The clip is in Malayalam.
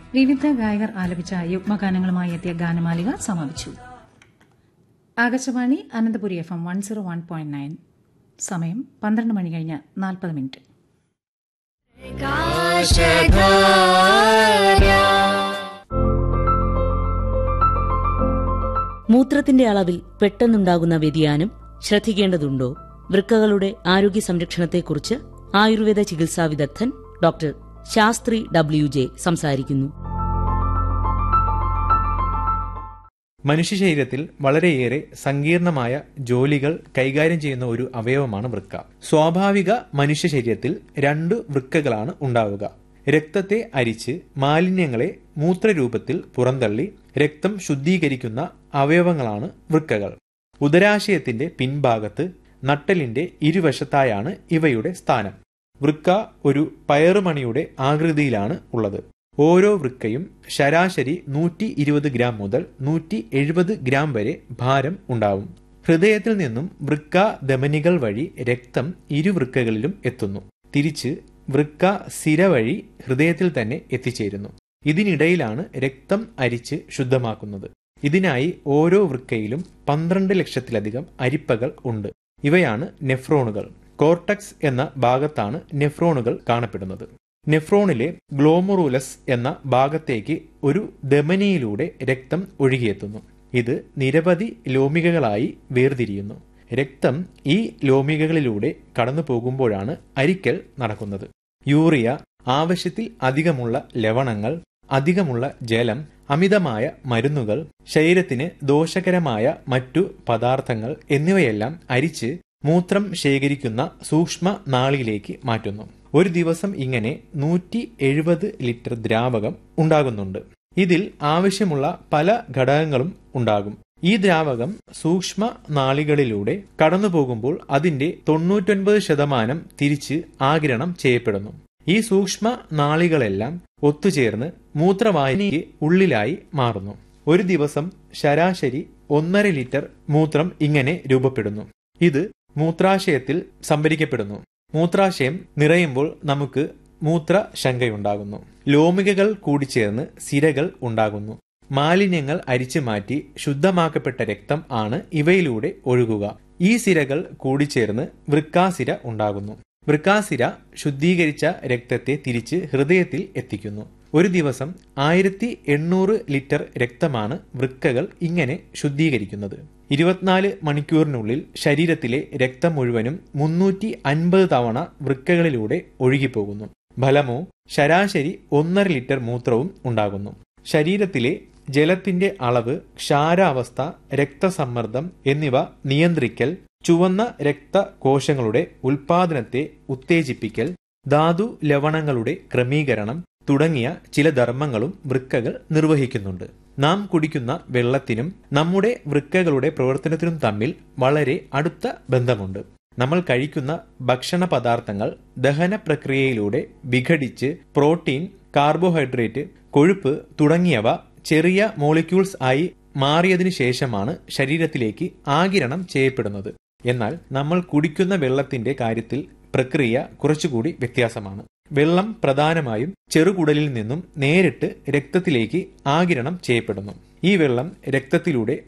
വിവിധ ഗായകർ ആലപിച്ച യുഗ്മഗാനങ്ങളുമായി എത്തിയ ഗാനമാലിക സമാപിച്ചു Akashvani Ananthapuri F M one zero one point nine സമയം പന്ത്രണ്ട് മണി കഴിഞ്ഞ് നാൽപ്പത് മിനിറ്റ് മൂത്രത്തിന്റെ അളവിൽ പെട്ടെന്നുണ്ടാകുന്ന വ്യതിയാനം ശ്രദ്ധിക്കേണ്ടതുണ്ടോ വൃക്കകളുടെ ആരോഗ്യ സംരക്ഷണത്തെക്കുറിച്ച് ആയുർവേദ ചികിത്സാ വിദഗ്ധൻ ഡോക്ടർ ശാസ്ത്രി ഡബ്ല്യു ജെ സംസാരിക്കുന്നു മനുഷ്യ ശരീരത്തിൽ വളരെയേറെ സങ്കീർണമായ ജോലികൾ കൈകാര്യം ചെയ്യുന്ന ഒരു അവയവമാണ് വൃക്ക സ്വാഭാവിക മനുഷ്യ ശരീരത്തിൽ രണ്ട് വൃക്കകളാണ് ഉണ്ടാവുക രക്തത്തെ അരിച്ച് മാലിന്യങ്ങളെ മൂത്രരൂപത്തിൽ പുറന്തള്ളി രക്തം ശുദ്ധീകരിക്കുന്ന അവയവങ്ങളാണ് വൃക്കകൾ ഉദരാശയത്തിന്റെ പിൻഭാഗത്ത് നട്ടലിന്റെ ഇരുവശത്തായാണ് ഇവയുടെ സ്ഥാനം വൃക്ക ഒരു പയറുമണിയുടെ ആകൃതിയിലാണ് ഉള്ളത് ഓരോ വൃക്കയും ശരാശരി നൂറ്റി ഇരുപത് ഗ്രാം മുതൽ നൂറ്റി എഴുപത് ഗ്രാം വരെ ഭാരം ഉണ്ടാവും ഹൃദയത്തിൽ നിന്നും വൃക്ക ധമനികൾ വഴി രക്തം ഇരുവൃക്കകളിലും എത്തുന്നു തിരിച്ച് വൃക്ക സിര വഴി ഹൃദയത്തിൽ തന്നെ എത്തിച്ചേരുന്നു ഇതിനിടയിലാണ് രക്തം അരിച്ച് ശുദ്ധമാക്കുന്നത് ഇതിനായി ഓരോ വൃക്കയിലും പന്ത്രണ്ട് ലക്ഷത്തിലധികം അരിപ്പകൾ ഉണ്ട് ഇവയാണ് നെഫ്രോണുകൾ കോർട്ടക്സ് എന്ന ഭാഗത്താണ് നെഫ്രോണുകൾ കാണപ്പെടുന്നത് നെഫ്രോണിലെ ഗ്ലോമറൂലസ് എന്ന ഭാഗത്തേക്ക് ഒരു ധമനിയിലൂടെ രക്തം ഒഴുകിയെത്തുന്നു ഇത് നിരവധി ലോമികകളായി വേർതിരിയുന്നു രക്തം ഈ ലോമികകളിലൂടെ കടന്നു പോകുമ്പോഴാണ് അരിക്കൽ നടക്കുന്നത് യൂറിയ ആവശ്യത്തിൽ അധികമുള്ള ലവണങ്ങൾ അധികമുള്ള ജലം അമിതമായ മരുന്നുകൾ ശരീരത്തിന് ദോഷകരമായ മറ്റു പദാർത്ഥങ്ങൾ എന്നിവയെല്ലാം അരിച്ച് മൂത്രം ശേഖരിക്കുന്ന സൂക്ഷ്മ നാളിയിലേക്ക് മാറ്റുന്നു ഒരു ദിവസം ഇങ്ങനെ നൂറ്റി എഴുപത് ലിറ്റർ ദ്രാവകം ഉണ്ടാകുന്നുണ്ട് ഇതിൽ ആവശ്യമുള്ള പല ഘടകങ്ങളും ഉണ്ടാകും ഈ ദ്രാവകം സൂക്ഷ്മ നാളികളിലൂടെ കടന്നു പോകുമ്പോൾ അതിന്റെ തൊണ്ണൂറ്റൊൻപത് ശതമാനം തിരിച്ച് ആകിരണം ചെയ്യപ്പെടുന്നു ഈ സൂക്ഷ്മ നാളികളെല്ലാം ഒത്തുചേർന്ന് മൂത്രവാഹിനിക്ക് ഉള്ളിലായി മാറുന്നു ഒരു ദിവസം ശരാശരി ഒന്നര ലിറ്റർ മൂത്രം ഇങ്ങനെ രൂപപ്പെടുന്നു ഇത് മൂത്രാശയത്തിൽ സംഭരിക്കപ്പെടുന്നു മൂത്രാശയം നിറയുമ്പോൾ നമുക്ക് മൂത്ര ശങ്കയുണ്ടാകുന്നു ലോമികകൾ കൂടിച്ചേർന്ന് സിരകൾ ഉണ്ടാകുന്നു മാലിന്യങ്ങൾ അരിച്ചു മാറ്റി ശുദ്ധമാക്കപ്പെട്ട രക്തം ആണ് ഇവയിലൂടെ ഒഴുകുക ഈ സിരകൾ കൂടിച്ചേർന്ന് വൃക്കാസിര ഉണ്ടാകുന്നു വൃക്കാസിര ശുദ്ധീകരിച്ച രക്തത്തെ തിരിച്ച് ഹൃദയത്തിൽ എത്തിക്കുന്നു ഒരു ദിവസം ആയിരത്തി എണ്ണൂറ് ലിറ്റർ രക്തമാണ് വൃക്കകൾ ഇങ്ങനെ ശുദ്ധീകരിക്കുന്നത് ഇരുപത്തിനാല് മണിക്കൂറിനുള്ളിൽ ശരീരത്തിലെ രക്തം മുഴുവനും മുന്നൂറ്റി അൻപത് തവണ വൃക്കകളിലൂടെ ഒഴുകിപ്പോകുന്നു ഫലമോ ശരാശരി ഒന്നര ലിറ്റർ മൂത്രവും ഉണ്ടാകുന്നു ശരീരത്തിലെ ജലത്തിന്റെ അളവ് ക്ഷാരാവസ്ഥ രക്തസമ്മർദ്ദം എന്നിവ നിയന്ത്രിക്കൽ ചുവന്ന രക്തകോശങ്ങളുടെ ഉൽപാദനത്തെ ഉത്തേജിപ്പിക്കൽ ധാതു ലവണങ്ങളുടെ ക്രമീകരണം തുടങ്ങിയ ചില ധർമ്മങ്ങളും വൃക്കകൾ നിർവഹിക്കുന്നുണ്ട് നാം കുടിക്കുന്ന വെള്ളത്തിനും നമ്മുടെ വൃക്കകളുടെ പ്രവർത്തനത്തിനും തമ്മിൽ വളരെ അടുത്ത ബന്ധമുണ്ട് നമ്മൾ കഴിക്കുന്ന ഭക്ഷണ പദാർത്ഥങ്ങൾ ദഹന പ്രക്രിയയിലൂടെ വിഘടിച്ച് പ്രോട്ടീൻ കാർബോഹൈഡ്രേറ്റ് കൊഴുപ്പ് തുടങ്ങിയവ ചെറിയ മോളിക്യൂൾസ് ആയി മാറിയതിനു ശേഷമാണ് ശരീരത്തിലേക്ക് ആകിരണം ചെയ്യപ്പെടുന്നത് എന്നാൽ നമ്മൾ കുടിക്കുന്ന വെള്ളത്തിന്റെ കാര്യത്തിൽ പ്രക്രിയ കുറച്ചുകൂടി വ്യത്യാസമാണ് വെള്ളം പ്രധാനമായും ചെറുകുടലിൽ നിന്നും നേരിട്ട് രക്തത്തിലേക്ക് ആകിരണം ചെയ്യപ്പെടുന്നു ഈ വെള്ളം രക്തത്തിലൂടെ